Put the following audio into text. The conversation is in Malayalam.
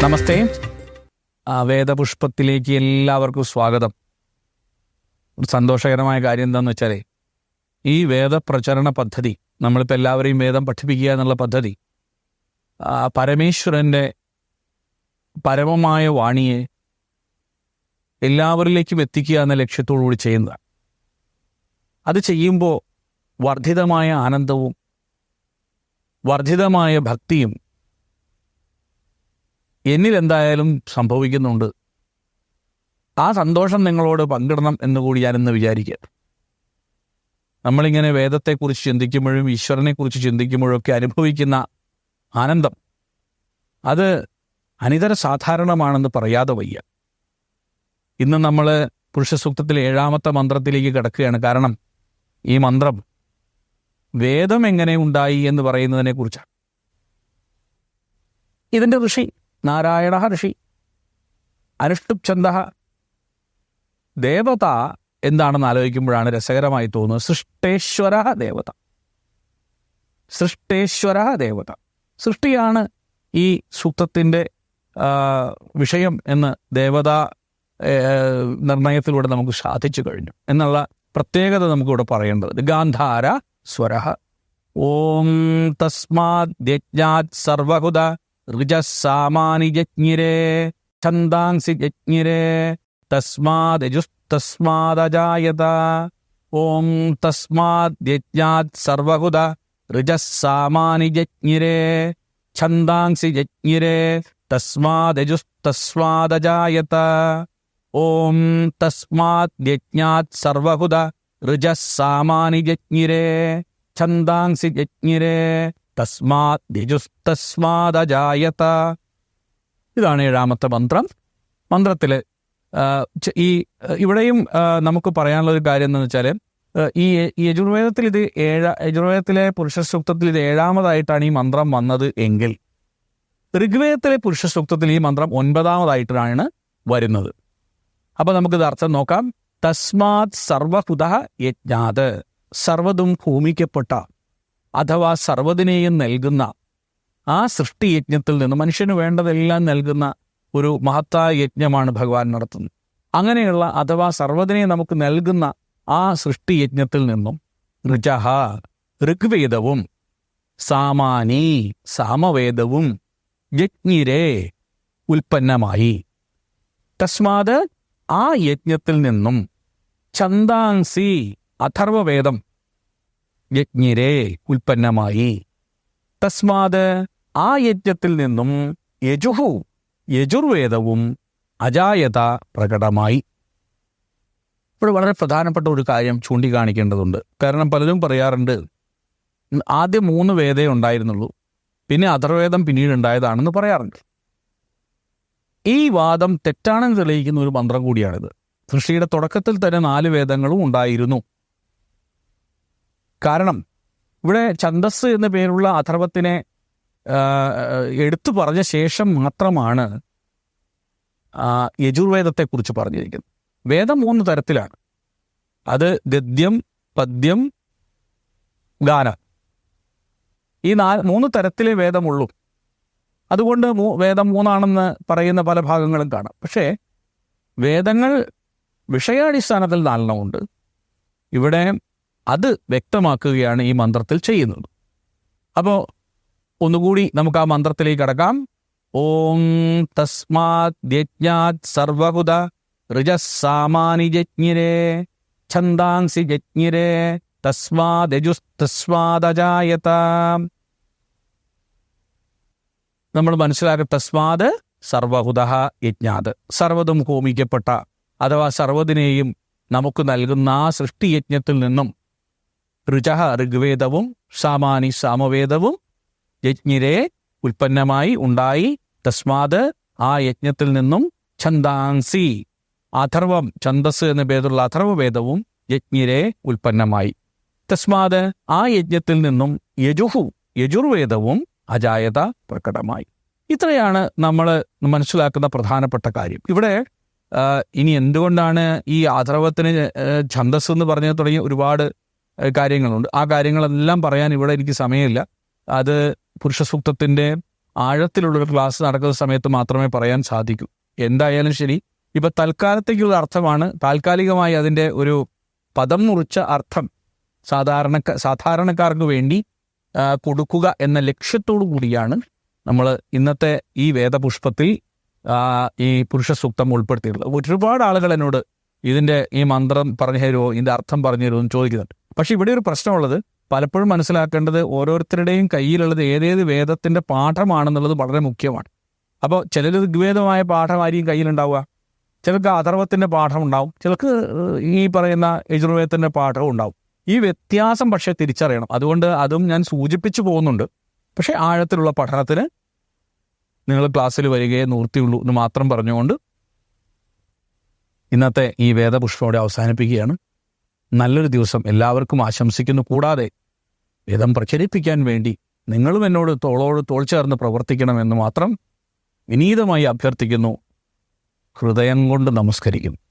നമസ്തേ ആ, വേദപുഷ്പത്തിലേക്ക് എല്ലാവർക്കും സ്വാഗതം ഒരു സന്തോഷകരമായ കാര്യം എന്താണെന്ന് വെച്ചാൽ ഈ വേദപ്രചരണ പദ്ധതി നമ്മളിപ്പോൾ എല്ലാവരെയും വേദം പഠിപ്പിക്കുക എന്നുള്ള പദ്ധതി ആ, പരമേശ്വരൻ്റെ പരമമായ വാണിയെ എല്ലാവരിലേക്കും എത്തിക്കുക എന്ന ലക്ഷ്യത്തോടു കൂടി ചെയ്യുന്നതാണ് അത് ചെയ്യുമ്പോൾ വർദ്ധിതമായ ആനന്ദവും വർദ്ധിതമായ ഭക്തിയും എന്നിൽ എന്തായാലും സംഭവിക്കുന്നുണ്ട് ആ സന്തോഷം നിങ്ങളോട് പങ്കിടണം എന്ന് കൂടി ഞാനിന്ന് വിചാരിക്കുക നമ്മളിങ്ങനെ വേദത്തെക്കുറിച്ച് ചിന്തിക്കുമ്പോഴും ഈശ്വരനെക്കുറിച്ച് ചിന്തിക്കുമ്പോഴും ഒക്കെ അനുഭവിക്കുന്ന ആനന്ദം അത് അനിതര സാധാരണമാണെന്ന് പറയാതെ വയ്യ ഇന്ന് നമ്മൾ പുരുഷസൂക്തത്തിലെ ഏഴാമത്തെ മന്ത്രത്തിലേക്ക് കിടക്കുകയാണ് കാരണം ഈ മന്ത്രം വേദം എങ്ങനെ ഉണ്ടായി എന്ന് പറയുന്നതിനെ കുറിച്ചാണ് ഇതിന്റെ ഋഷി നാരായണ ഋഷി അനുഷ്ടുപ് ഛന്ദ ദേവത എന്താണെന്ന് ആലോചിക്കുമ്പോഴാണ് രസകരമായി തോന്നുന്നത് സൃഷ്ടേശ്വര ദേവത സൃഷ്ടേശ്വര ദേവത സൃഷ്ടിയാണ് ഈ സൂക്തത്തിന്റെ ആ, വിഷയം എന്ന് ദേവത ഏ, നിർണയത്തിലൂടെ നമുക്ക് സാധിച്ചു കഴിഞ്ഞു എന്നുള്ള പ്രത്യേകത നമുക്കിവിടെ പറയേണ്ടത് ഗാന്ധാര സ്വര ഓം തസ്മാത് യജ്ഞാത് സർവഹുത ഋജസാമാനി ജജ്ഞിരേ ഛന്ദാംസി ജജ്ഞിരേ തസ്മാദജുസ്തസ്മാദജായത ഓം തസ്മാത് യജ്ഞാത് സർവഹുത ഋജസാമാനി ജജ്ഞിരേ ഛന്ദാംസി ജജ്ഞിരേ തസ്മാദജുസ്തസ്മാദജായത ഓം തസ്മാത് യജ്ഞാത് സർവഹുത ഋജസാമാനി ജജ്ഞിരേ ഛന്ദാംസി ജജ്ഞിരേ തസ്മാത് ദ്വിജുസ്തസ്മാദജായത ഇതാണ് ഏഴാമത്തെ മന്ത്രം മന്ത്രത്തിൽ ഈ ആ, ഇവിടെയും ആ, നമുക്ക് പറയാനുള്ള ഒരു കാര്യം എന്ന് വെച്ചാൽ ഈ ഈ യജുർവേദത്തിൽ ഇത് ഏഴ യജുർവേദത്തിലെ പുരുഷ സൂക്തത്തിൽ ഇത് ഏഴാമതായിട്ടാണ് ഈ മന്ത്രം വന്നത് എങ്കിൽ ഋഗ്വേദത്തിലെ പുരുഷ സൂക്തത്തിൽ ഈ മന്ത്രം ഒൻപതാമതായിട്ടാണ് വരുന്നത് അപ്പൊ നമുക്കിത് അർത്ഥം നോക്കാം തസ്മാത് സർവഹുത യജ്ഞാത് സർവതും ഭൂമിക്കപ്പെട്ട അഥവാ സർവ്വതിനെയും നൽകുന്ന ആ സൃഷ്ടി യജ്ഞത്തിൽ നിന്ന് മനുഷ്യന് വേണ്ടതെല്ലാം നൽകുന്ന ഒരു മഹത്തായ യജ്ഞമാണ് ഭഗവാൻ നടത്തുന്നത് അങ്ങനെയുള്ള അഥവാ സർവ്വതിനെ നമുക്ക് നൽകുന്ന ആ സൃഷ്ടി യജ്ഞത്തിൽ നിന്നും ഋജഹ ഋഗ്വേദവും സാമാനി സാമവേദവും യജ്ഞിരേ ഉൽപ്പന്നമായി തസ്മാത് ആ യജ്ഞത്തിൽ നിന്നും ഛന്ദാംസി അഥർവവേദം യജ്ഞിരേ ഉൽപ്പന്നമായി തസ്മാത് ആ യജ്ഞത്തിൽ നിന്നും യജുഹു യജുർവേദവും അജായത പ്രകടമായി ഇവിടെ വളരെ പ്രധാനപ്പെട്ട ഒരു കാര്യം ചൂണ്ടിക്കാണിക്കേണ്ടതുണ്ട് കാരണം പലരും പറയാറുണ്ട് ആദ്യം മൂന്ന് വേദേ ഉണ്ടായിരുന്നുള്ളൂ പിന്നെ അഥർവേദം പിന്നീട് ഉണ്ടായതാണെന്ന് പറയാറുണ്ട് ഈ വാദം തെറ്റാണെന്ന് തെളിയിക്കുന്ന ഒരു മന്ത്രം കൂടിയാണിത് സൃഷ്ടിയുടെ തുടക്കത്തിൽ തന്നെ നാല് വേദങ്ങളും ഉണ്ടായിരുന്നു കാരണം ഇവിടെ ഛന്ദസ് എന്ന പേരുള്ള അഥർവത്തിനെ ആ, എടുത്തു പറഞ്ഞ ശേഷം മാത്രമാണ് ആ, യജുർവേദത്തെക്കുറിച്ച് പറഞ്ഞിരിക്കുന്നത് വേദം മൂന്ന് തരത്തിലാണ് അത് ഗദ്യം പദ്യം ഗാന ഈ നാ മൂന്ന് തരത്തിലേ വേദമുള്ളൂ അതുകൊണ്ട് മൂ- വേദം മൂന്നാണെന്ന് പറയുന്ന പല ഭാഗങ്ങളും കാണാം പക്ഷേ വേദങ്ങൾ വിഷയാടിസ്ഥാനത്തിൽ നാലെണ്ണമുണ്ട് ഇവിടെ അത് വ്യക്തമാക്കുകയാണ് ഈ മന്ത്രത്തിൽ ചെയ്യുന്നത് അപ്പോൾ ഒന്നുകൂടി നമുക്ക് ആ മന്ത്രത്തിലേക്ക് കടക്കാം ഓം തസ്മാത് യജ്ഞാത് സർവഹുത ഋജസാമാനി ജജ്ഞിരേ ഛന്ദാംസി ജജ്ഞിരേ തസ്മാദജുസ്തസ്മാദജായത നമ്മൾ മനസ്സിലാക്കുക തസ്മാത് സർവഹുത യജ്ഞാത് സർവ്വതും ഹോമിക്കപ്പെട്ട അഥവാ സർവ്വതിനെയും നമുക്ക് നൽകുന്ന ആ സൃഷ്ടിയജ്ഞത്തിൽ നിന്നും ഋചഹ ഋഗ്വേദവും സാമാനി സാമവേദവും യജ്ഞിരെ ഉൽപ്പന്നമായി ഉണ്ടായി തസ്മാത് ആ യജ്ഞത്തിൽ നിന്നും ഛന്ദാംസി അഥർവം ഛന്ദസ് എന്ന പേരുള്ള അഥർവവേദവും യജ്ഞിരെ ഉൽപ്പന്നമായി തസ്മാത് ആ യജ്ഞത്തിൽ നിന്നും യജുഹു യജുർവേദവും അജായത പ്രകടമായി ഇത്രയാണ് നമ്മൾ മനസ്സിലാക്കുന്ന പ്രധാനപ്പെട്ട കാര്യം ഇവിടെ ആ, ഇനി എന്തുകൊണ്ടാണ് ഈ അഥർവത്തിന് ആ, ഛന്ദസ് എന്ന് പറഞ്ഞു തുടങ്ങിയ ഒരുപാട് ആ, കാര്യങ്ങളുണ്ട് ആ കാര്യങ്ങളെല്ലാം പറയാൻ ഇവിടെ എനിക്ക് സമയമില്ല അത് പുരുഷസൂക്തത്തിന്റെ ആഴത്തിലുള്ളൊരു ക്ലാസ് നടക്കുന്ന സമയത്ത് മാത്രമേ പറയാൻ സാധിക്കൂ എന്തായാലും ശരി ഇപ്പൊ തൽക്കാലത്തേക്കുള്ള അർത്ഥമാണ് താൽക്കാലികമായി അതിന്റെ ഒരു പദം മുറിച്ച അർത്ഥം സാധാരണ സാധാരണക്കാർക്ക് വേണ്ടി ആ, കൊടുക്കുക എന്ന ലക്ഷ്യത്തോടു കൂടിയാണ് നമ്മൾ ഇന്നത്തെ ഈ വേദപുഷ്പത്തിൽ ആ, ഈ പുരുഷ സൂക്തം ഉൾപ്പെടുത്തിയിട്ടുള്ളത് ഒരുപാട് ആളുകൾ എന്നോട് ഇതിന്റെ ഈ മന്ത്രം പറഞ്ഞു തരുമോ ഇതിന്റെ അർത്ഥം പറഞ്ഞു തരുമോ എന്ന് ചോദിക്കുന്നുണ്ട് പക്ഷെ ഇവിടെ ഒരു പ്രശ്നമുള്ളത് പലപ്പോഴും മനസ്സിലാക്കേണ്ടത് ഓരോരുത്തരുടെയും കയ്യിലുള്ളത് ഏതേത് വേദത്തിന്റെ പാഠമാണെന്നുള്ളത് വളരെ മുഖ്യമാണ് അപ്പോൾ ചിലർ ഋഗ്വേദമായ പാഠമായിരിക്കും കയ്യിലുണ്ടാവുക ചിലർക്ക് അഥർവത്തിന്റെ പാഠം ഉണ്ടാവും ചിലർക്ക് ഈ പറയുന്ന യജുർവേദത്തിന്റെ പാഠവും ഉണ്ടാവും ഈ വ്യത്യാസം പക്ഷേ തിരിച്ചറിയണം അതുകൊണ്ട് അതും ഞാൻ സൂചിപ്പിച്ചു പോകുന്നുണ്ട് പക്ഷേ ആഴത്തിലുള്ള പഠനത്തിന് നിങ്ങൾ ക്ലാസ്സിൽ വരികയെ നിവൃത്തിയുള്ളൂ എന്ന് മാത്രം പറഞ്ഞുകൊണ്ട് ഇന്നത്തെ ഈ വേദപുഷ്പോടെ അവസാനിപ്പിക്കുകയാണ് നല്ലൊരു ദിവസം എല്ലാവർക്കും ആശംസിക്കുന്നു കൂടാതെ വേദം പ്രചരിപ്പിക്കാൻ വേണ്ടി നിങ്ങളും എന്നോട് തോളോട് തോൾ ചേർന്ന് പ്രവർത്തിക്കണമെന്ന് മാത്രം വിനീതമായി അഭ്യർത്ഥിക്കുന്നു ഹൃദയം കൊണ്ട് നമസ്കരിക്കുന്നു